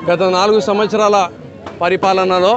గత నాలుగు సంవత్సరాల పరిపాలనలో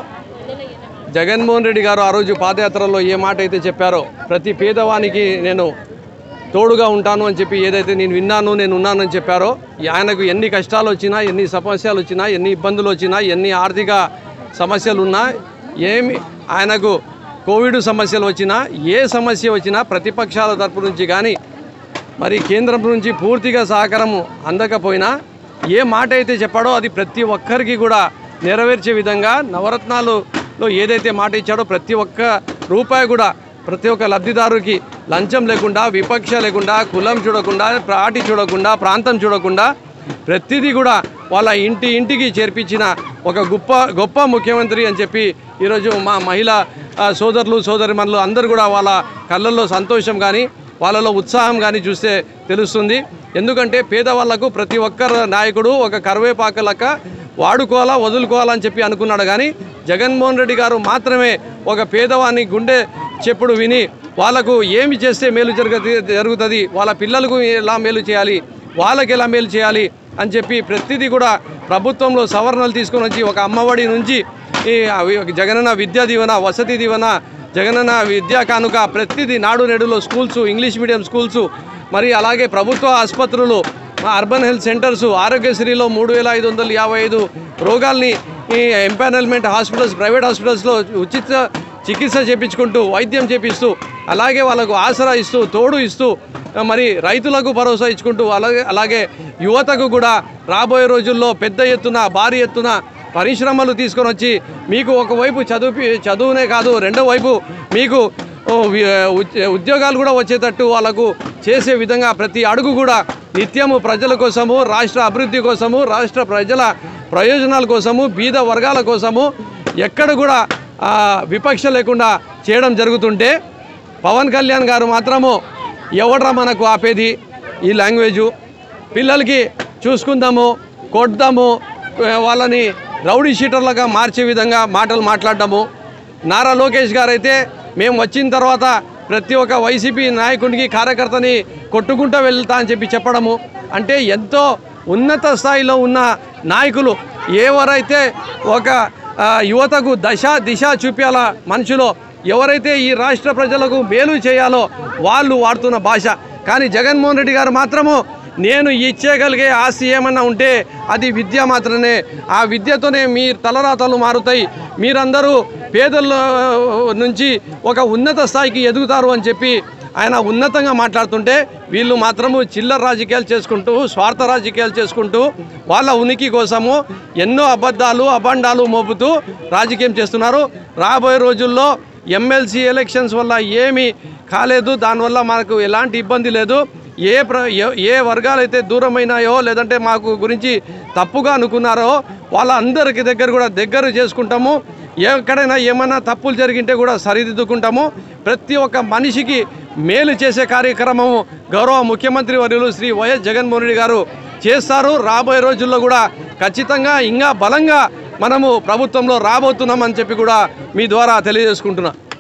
జగన్మోహన్ రెడ్డి గారు ఆ రోజు పాదయాత్రలో ఏ మాట అయితే చెప్పారో ప్రతి పేదవానికి నేను తోడుగా ఉంటాను అని చెప్పి ఏదైతే నేను విన్నాను నేను ఉన్నానని చెప్పారో ఈ ఆయనకు ఎన్ని కష్టాలు వచ్చినా ఎన్ని సమస్యలు వచ్చినా ఎన్ని ఇబ్బందులు వచ్చినా ఎన్ని ఆర్థిక సమస్యలు ఉన్నా ఏమి ఆయనకు కోవిడ్ సమస్యలు వచ్చినా ఏ సమస్య వచ్చినా ప్రతిపక్షాల తరపు నుంచి కానీ మరి కేంద్రం నుంచి పూర్తిగా సహకారం అందకపోయినా ఏ మాట అయితే చెప్పాడో అది ప్రతి ఒక్కరికి కూడా నెరవేర్చే విధంగా నవరత్నాలులో ఏదైతే మాట ఇచ్చాడో ప్రతి ఒక్క రూపాయి కూడా ప్రతి ఒక్క లబ్ధిదారుకి లంచం లేకుండా విపక్ష లేకుండా కులం చూడకుండా పార్టీ చూడకుండా ప్రాంతం చూడకుండా ప్రతిదీ కూడా వాళ్ళ ఇంటి ఇంటికి చేర్పించిన ఒక గొప్ప గొప్ప ముఖ్యమంత్రి అని చెప్పి ఈరోజు మా మహిళా ఆ, సోదరులు సోదరిమణులు అందరూ కూడా వాళ్ళ కళ్ళల్లో సంతోషం కానీ వాళ్ళలో ఉత్సాహం కానీ చూస్తే తెలుస్తుంది ఎందుకంటే పేదవాళ్లకు ప్రతి ఒక్కరు నాయకుడు ఒక కరివేపాక లెక్క వాడుకోవాలా వదులుకోవాలని చెప్పి అనుకున్నాడు కానీ జగన్మోహన్ రెడ్డి గారు మాత్రమే ఒక పేదవాని గుండె చెప్పుడు విని వాళ్ళకు ఏమి చేస్తే మేలు జరగ జరుగుతుంది వాళ్ళ పిల్లలకు ఎలా మేలు చేయాలి వాళ్ళకి ఎలా మేలు చేయాలి అని చెప్పి ప్రతిదీ కూడా ప్రభుత్వంలో సవరణలు తీసుకొని వచ్చి ఒక అమ్మఒడి నుంచి ఈ అవి- జగనన్న విద్యా దీవెన వసతి దీవెన జగనన్న విద్యా కానుక ప్రతిదీ నాడు నేడులో స్కూల్స్ ఇంగ్లీష్ మీడియం స్కూల్స్ మరి అలాగే ప్రభుత్వ ఆసుపత్రులు మా అర్బన్ హెల్త్ సెంటర్స్ ఆరోగ్యశ్రీలో మూడు వేల ఐదు వందల యాభై ఐదు రోగాల్ని ఈ ఎంపానల్మెంట్ హాస్పిటల్స్ ప్రైవేట్ హాస్పిటల్స్లో ఉచిత చికిత్స చేపించుకుంటూ వైద్యం చేపిస్తూ అలాగే వాళ్ళకు ఆసరా ఇస్తూ తోడు ఇస్తూ ఆ, మరి రైతులకు భరోసా ఇచ్చుకుంటూ అలాగే అలాగే యువతకు కూడా రాబోయే రోజుల్లో పెద్ద ఎత్తున భారీ ఎత్తున పరిశ్రమలు తీసుకొని వచ్చి మీకు ఒకవైపు చదువు చదువునే కాదు రెండో వైపు మీకు ఓ, వి- ఉద్య- ఉద్యోగాలు కూడా వచ్చేటట్టు వాళ్ళకు చేసే విధంగా ప్రతి అడుగు కూడా నిత్యము ప్రజల కోసము రాష్ట్ర అభివృద్ధి కోసము రాష్ట్ర ప్రజల ప్రయోజనాల కోసము బీద వర్గాల కోసము ఎక్కడ కూడా ఆ, విపక్ష లేకుండా చేయడం జరుగుతుంటే పవన్ కళ్యాణ్ గారు మాత్రము ఎవడ్రా మనకు ఆపేది ఈ లాంగ్వేజు పిల్లలకి చూసుకుందాము కొడదాము ఆ, వాళ్ళని రౌడీ షీటర్లుగా మార్చే విధంగా మాటలు మాట్లాడడము నారా లోకేష్ గారు అయితే మేము వచ్చిన తర్వాత ప్రతి ఒక్క వైసీపీ నాయకుడికి కార్యకర్తని కొట్టుకుంటూ వెళ్తా అని చెప్పి చెప్పడము అంటే ఎంతో ఉన్నత స్థాయిలో ఉన్న నాయకులు ఎవరైతే ఒక ఆ, యువతకు దశ దిశ చూపించాల మనుషులో ఎవరైతే ఈ రాష్ట్ర ప్రజలకు మేలు చేయాలో వాళ్ళు వాడుతున్న భాష కానీ జగన్మోహన్ రెడ్డి గారు మాత్రము నేను ఇచ్చేయగలిగే ఆస్తి ఏమన్నా ఉంటే అది విద్య మాత్రమే ఆ విద్యతోనే మీ తలరాతలు మారుతాయి మీరందరూ పేదల నుంచి ఒక ఉన్నత స్థాయికి ఎదుగుతారు అని చెప్పి ఆయన ఉన్నతంగా మాట్లాడుతుంటే వీళ్ళు మాత్రము చిల్లర రాజకీయాలు చేసుకుంటూ స్వార్థ రాజకీయాలు చేసుకుంటూ వాళ్ళ ఉనికి కోసము ఎన్నో అబద్ధాలు అబండాలు మోపుతూ రాజకీయం చేస్తున్నారు రాబోయే రోజుల్లో ఎమ్మెల్సీ ఎలక్షన్స్ వల్ల ఏమీ కాలేదు దానివల్ల మనకు ఎలాంటి ఇబ్బంది లేదు ఏ ప్ర ఏ- ఏ వర్గాలైతే దూరమైనాయో లేదంటే మాకు గురించి తప్పుగా అనుకున్నారో వాళ్ళందరికి దగ్గర కూడా దగ్గర చేసుకుంటాము ఎక్కడైనా ఏమైనా తప్పులు జరిగింటే కూడా సరిదిద్దుకుంటాము ప్రతి ఒక్క మనిషికి మేలు చేసే కార్యక్రమము గౌరవ ముఖ్యమంత్రి వర్యులు శ్రీ వైఎస్ జగన్మోహన్ రెడ్డి గారు చేస్తారు రాబోయే రోజుల్లో కూడా ఖచ్చితంగా ఇంకా బలంగా మనము ప్రభుత్వంలో రాబోతున్నామని చెప్పి కూడా మీ ద్వారా తెలియజేసుకుంటున్నా